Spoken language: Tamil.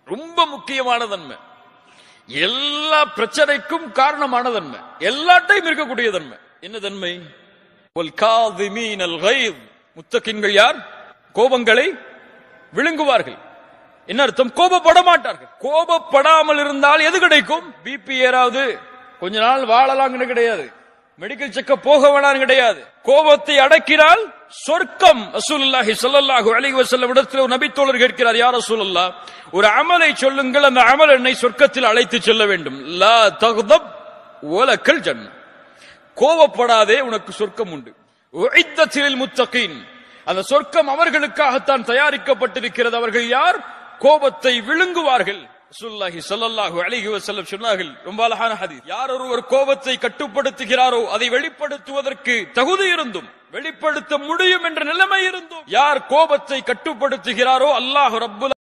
ரொம்ப முக்கியமான தன்மை எல்லா பிரச்சனைக்கும் காரணமான தன்மை எல்லாட்டையும் இருக்கக்கூடிய தன்மை என்ன தன்மை وَالْكَاظِمِينَ الْغَيْظَ முத்தகின்கள் யார் கோபங்களை விழுங்குவார்கள் என்ன அர்த்தம் கோபப்பட மாட்டார்கள் கோபப்படாமல் இருந்தால் எது கிடைக்கும் பிபி ஏறாவது கொஞ்ச நாள் வாழலாம்னு கிடையாது மெடிக்கல் செக்கப் போக வேணாம் கிடையாது கோபத்தை அடக்கினால் சொர்க்கம் ரசூலுல்லாஹி ஸல்லல்லாஹு அலைஹி வஸல்லம் இடத்தில் ஒரு நபித்தோழர் கேட்கிறார் யார் ரசூலுல்லாஹ் ஒரு அமலை சொல்லுங்கள் அந்த அமல் என்னை சொர்க்கத்தில் அழைத்து செல்ல வேண்டும் லா தக்தப் வலக்கல் ஜன்னah கோபப்படாதே உனக்கு சொர்க்கம் உண்டு உஇத்தத்தில் முத்தகீன் அந்த சொர்க்கம் அவர்களுக்காகத்தான் தயாரிக்கப்பட்டிருக்கிறது அவர்கள் யார் கோபத்தை விழுங்குவார்கள் ரசூலுல்லாஹி ஸல்லல்லாஹு அலைஹி வஸல்லம் சொன்னார்கள் ரொம்ப அழகான ஹதீஸ் யார் ஒருவர் கோபத்தை கட்டுப்படுத்துகிறாரோ அதை வெளிப்படுத்துவதற்கு தகுதி இருந்தும் வெளிப்படுத்த முடியும் என்ற நிலைமை இருந்தும் யார் கோபத்தை கட்டுப்படுத்துகிறாரோ அல்லாஹ் ரப்புல்